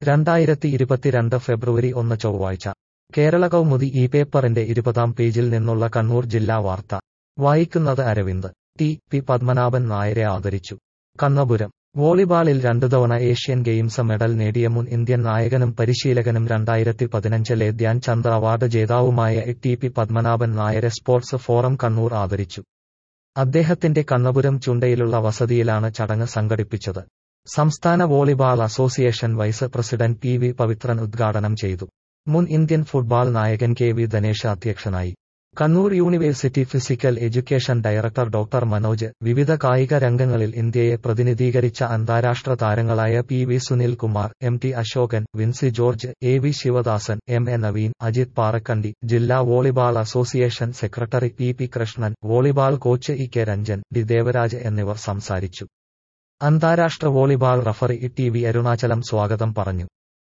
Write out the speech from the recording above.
രണ്ടായിരത്തി ഇരുപത്തിരണ്ട് ഫെബ്രുവരി ഒന്ന് ചൊവ്വാഴ്ച കേരള കൗമുദി ഈ പേപ്പറിന്റെ ഇരുപതാം പേജിൽ നിന്നുള്ള കണ്ണൂർ ജില്ലാ വാർത്ത വായിക്കുന്നത് അരവിന്ദ് ടി പി പത്മനാഭൻ നായരെ ആദരിച്ചു കണ്ണപുരം വോളിബാളിൽ രണ്ടു തവണ ഏഷ്യൻ ഗെയിംസ് മെഡൽ നേടിയ മുൻ ഇന്ത്യൻ നായകനും പരിശീലകനും രണ്ടായിരത്തി പതിനഞ്ചിലെ ധ്യാൻ ചന്ദ് അവാർഡ് ജേതാവുമായ ടി പി പത്മനാഭൻ നായരെ സ്പോർട്സ് ഫോറം കണ്ണൂർ ആദരിച്ചു അദ്ദേഹത്തിന്റെ കണ്ണപുരം ചുണ്ടയിലുള്ള വസതിയിലാണ് ചടങ്ങ് സംഘടിപ്പിച്ചത് സംസ്ഥാന volleyball association vice president P V Pavithran ഉദ്ഘാടനം ചെയ്തു മുൻ ഇന്ത്യൻ ഫുട്ബോൾ നായകൻ കെ വി ധനേഷ് അധ്യക്ഷനായി Kannur university physical education director doctor Manoj വിവിധ കായിക രംഗങ്ങളിൽ ഇന്ത്യയെ പ്രതിനിധീകരിച്ച അന്താരാഷ്ട്ര താരങ്ങളായ P V Sunil Kumar M T Ashokan Vincy George A V Sivadasan M A Naveen Ajith Parakkandi ജില്ലാ volleyball association secretary P P Krishnan volleyball coach E K Ranjan D Devaraj എന്നിവർ സംസാരിച്ചു അന്താരാഷ്ട്ര volleyball referee T V Arunachalam സ്വാഗതം പറഞ്ഞു